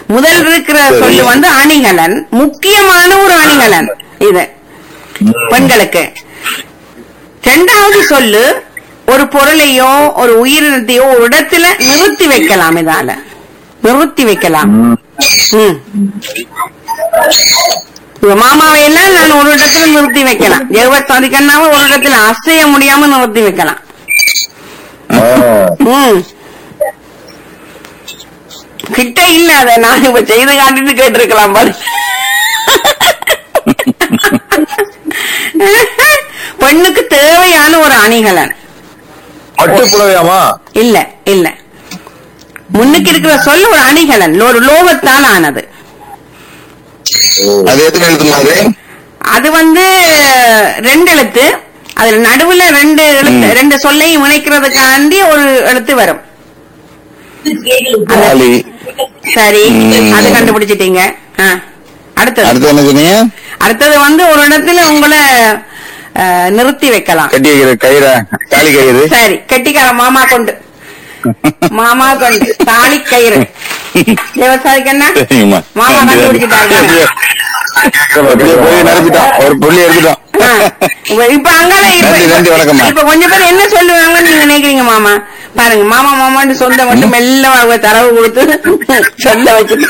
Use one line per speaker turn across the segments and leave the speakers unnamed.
முதல் இருக்கிற
சரி.
சொல்லு வந்து அணிகலன் முக்கியமான ஒரு அணிகலன் இது பெண்களுக்கு இரண்டாவது சொல்லு ஒரு பொருளையோ ஒரு உயிரினத்தையோ ஒரு இடத்துல நிறுத்தி வைக்கலாம் இதால நிறுத்தி வைக்கலாம்
ம்.
ம். இப்ப மாமாவை எல்லாம் நான் ஒரு இடத்துல நிறுத்தி வைக்கலாம் ஜெகவத் கண்ணாவை ஒரு இடத்துல அசைய முடியாம நிறுத்தி வைக்கலாம்
ஆ.
ம். கிட்ட இல்ல அத நான் இப்ப செய்து காட்டிட்டு கேட்டிருக்கலாம் பாரு பெண்ணுக்கு தேவையான ஒரு அணிகலன்
பட்டு புடவையாமா
இல்ல இல்ல முன்னுக்கு இருக்கிற சொல் ஒரு அணிகலன் ஒரு லோகத்தால் ஆனது
அது எத்தனை எழுத்துமா அது
அது வந்து ரெண்டு எழுத்து அதுல நடுவுல ரெண்டு எழுத்து ரெண்டு சொல்லையும் இணைக்கிறதுக்காண்டி ஒரு எழுத்து வரும்
தாலி
சரி
ம்.
அது கண்டுபிடிச்சிட்டீங்க ஆ. அடுத்தது
அடுத்து என்ன சொன்னீங்க
அடுத்தது வந்து ஒரு இடத்துல உங்களை அஹ், நிறுத்தி வைக்கலாம்
கட்டி வைக்கிற கயிறா தாலி கயிறு
சரி கெட்டிக்கார மாமா கொண்டு மாமா கொண்டு தாலி கயிறு விவசாயிக்கு என்ன
சரிங்கம்மா
மாமா கண்டுபிடிச்சிட்டாங்க
அப்படியே போய் நினைச்சிட்டான் ஒரு புள்ளி எடுத்துட்டான்
ஆ. இப்ப- இப்ப அங்கால இப்ப-
நன்றி, நன்றி, வணக்கம்மா.
இப்ப கொஞ்சம் பேர் என்ன சொல்லுவாங்கன்னு நீங்க நினைக்கிறீங்க மாமா பாருங்க மாமா மாமான்னு சொந்த மட்டும் மெல்ல அவங்க தரவு கொடுத்து சொல்ல வச்சுட்டு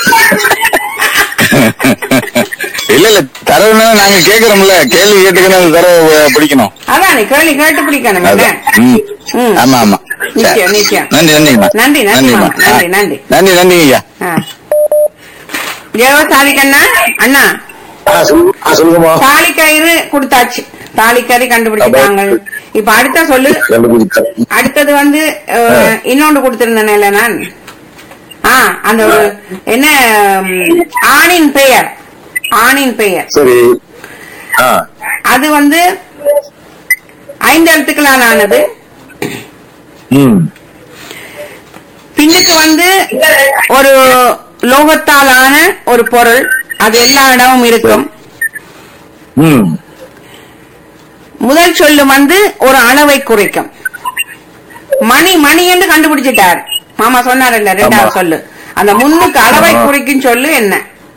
இல்ல இல்ல தரவுனா நாங்க கேக்குறோம்ல கேள்வி கேட்டுக்கணும் அந்த தரவு அஹ், பிடிக்கணும்
அதானே கேள்வி கேட்டு பிடிக்கணும்
அதான் ம்.
ம்.
ஆமா ஆமா
நிச்சயம்,
சரி.
நிச்சயம்.
நன்றி நன்றிங்கம்மா
நன்றி, நன்றி,
நன்றிம்மா.
மாமா. நன்றி, நன்றி.
நன்றி நன்றிங்க ஐயா
தேவசாலிக்கு அண்ணா அண்ணா
சொல்லுங்கம்மா
தாலி கயிறு கொடுத்தாச்சு தாலி கயிறு கண்டுபிடிச்சிட்டாங்க இப்ப அடுத்த சொல்லு அடுத்தது வந்து அஹ், இன்னொன்று கொடுத்திருந்தேன்ல நான் ஆ அந்த ஒரு என்ன ம், ஆணின் பெயர் ஆணின் பெயர்
சரி ஆ
அது வந்து ஐந்து எழுத்துக்களால் ஆனது
ம்
பின்னுக்கு வந்து ஒரு லோகத்தால் ஆன ஒரு பொருள் அது எல்லா இடமும் இருக்கும்
ம்
முதல் சொல்லு வந்து ஒரு அளவை குறிக்கும் மணி மணி என்று கண்டுபிடிச்சிட்டார் மாமா சொன்னார்ல ரெண்டாவது
ஆமா.
சொல்லு அந்த முன்னுக்கு அளவை
ஆமா.
குறிக்கும் சொல்லு என்ன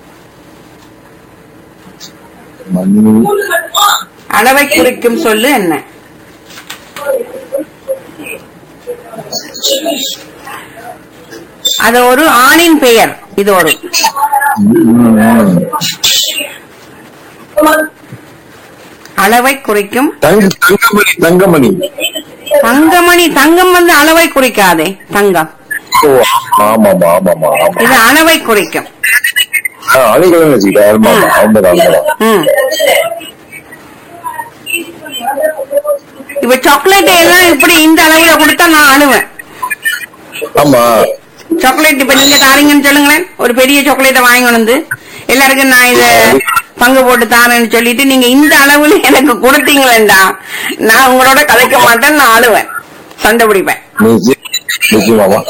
மணி
அளவை குறிக்கும் சொல்லு என்ன அது ஒரு ஆணின் பெயர் இது ஒரு
ம்.
அளவை குறிக்கும்
தங்க- தங்கமணி தங்கமணி
தங்கமணி தங்கம் வந்து அளவை குறிக்காதே தங்கம்
ஓ, ஆமாமா ஆமாமா ஆமா
இது அளவை குறிக்கும்
ஆ, அணிகலன் வச்சுக்கிட்டேன் ஆமா ஆமா உண்மைதான் உண்மைதான்
ம் இப்ப சாக்லேட் எல்லாம் இப்படி இந்த அளவுல கொடுத்தா நான் அழுவேன்
ஆமா
சாக்லேட் இப்ப நீங்க தாரீங்கன்னு சொல்லுங்களேன் ஒரு பெரிய சாக்லேட்டை வாங்கி கொண்டு வந்து எல்லாருக்கும் நான் இத பங்கு போட்டு தாரேன்னு சொல்லிட்டு நீங்க இந்த அளவுல எனக்கு கொடுத்தீங்களேண்டா நான் உங்களோட கதைக்க மாட்டேன் நான் அழுவேன் சண்டை பிடிப்பேன்
நிச்சயம் நிச்சயமாமா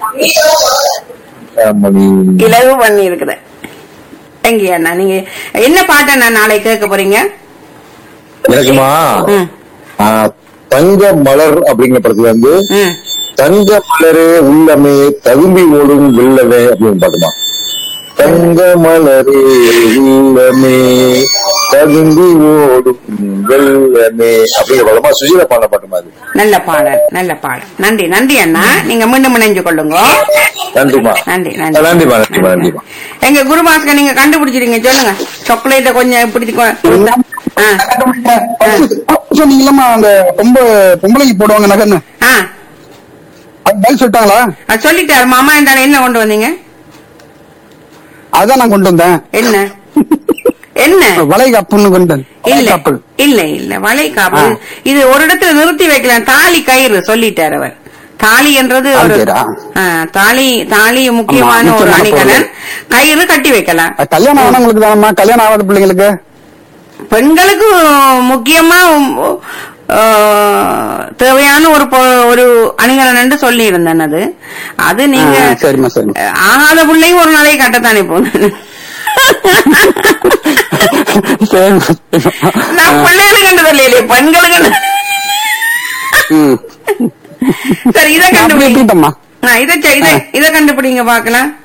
மணி
இலவு பண்ணி இருக்குது எங்கேயா நீங்க என்ன பாட்டை நான் நாளைக்கு கேட்க போறீங்க
எனக்குமா
ம்
ஆ, தங்க மலர் அப்படிங்கிற படத்துல வந்து
ம்
தங்க மலரே உள்ளமே ததும்பி ஓடும் வெள்ளமே அப்படின்னு பாட்டுமா தங்க மலரே உள்ளமே ததும்பி ஓடும் வெள்ளமே அப்படிங்கிற படமா சுஜீலா பாடின பாட்டுமா அது
நல்ல பாடல் நல்ல பாடல் நன்றி நன்றி அண்ணா நீங்க மீண்டும் இணைஞ்சு கொள்ளுங்க
நன்றிமா
நன்றி
ஆ,
நன்றி
நன்றிமா நன்றிமா நன்றிமா
எங்க குருபாஸ்கர் நீங்க கண்டுபிடிச்சிருங்க சொல்லுங்க சாக்லேட்ட கொஞ்சம் இப்படி கொ- கொடுத்தா. ஆ,
சொன்னீங்களா அந்த பொம்பளை பொம்பளைக்கு போடுவாங்க நகர்னு
ஆ.
அது பதில் சொல்லிட்டாங்களா
அது சொல்லிட்டாரு மாமா என்றால என்ன கொண்டு வந்தீங்க
அதான் நான் கொண்டு வந்தேன்
என்ன என்ன
வளைகாப்புன்னு கொண்டு வந்தேன்
இல்ல
வளைகாப்பு.
இல்ல இல்ல வளைகாப்பு
ஆ.
இது ஒரு இடத்துல நிறுத்தி வைக்கலாம் தாலி கயிறு சொல்லிட்டார் அவர் தாலி என்றது ஒரு
தாலி கயிறா?
ஆ, தாலி தாலி முக்கியமான
ஆமா,
ஒரு
முக்கியமான
அணிகலன் கயிறு கட்டி வைக்கலாம்
அது கல்யாணம் ஆனவங்களுக்கு தானம்மா கல்யாணம் ஆகாத பிள்ளைங்களுக்கு
பெண்களுக்கு முக்கியமா ஆ, தேவையான ஒரு பொ- ஒரு அணிகலன் என்று சொல்லி இருந்தேன் அது அது நீங்க
ஆ, சரிம்மா சரிம்மா
ஆகாத பிள்ளையும் ஒரு நாளைக்கு கட்டத்தானே போகுது
சரிம்மா
நான் பிள்ளைகளுக்கு கண்டது இல்லையே பெண்களுக்கு கண்டது.
ம்
சரி இதை
அப்படி
கண்டுபிடிங்க
இருக்கட்டும்மா
ஆ, இதை செ- இதை இதை கண்டுபிடிங்க பாக்கலாம்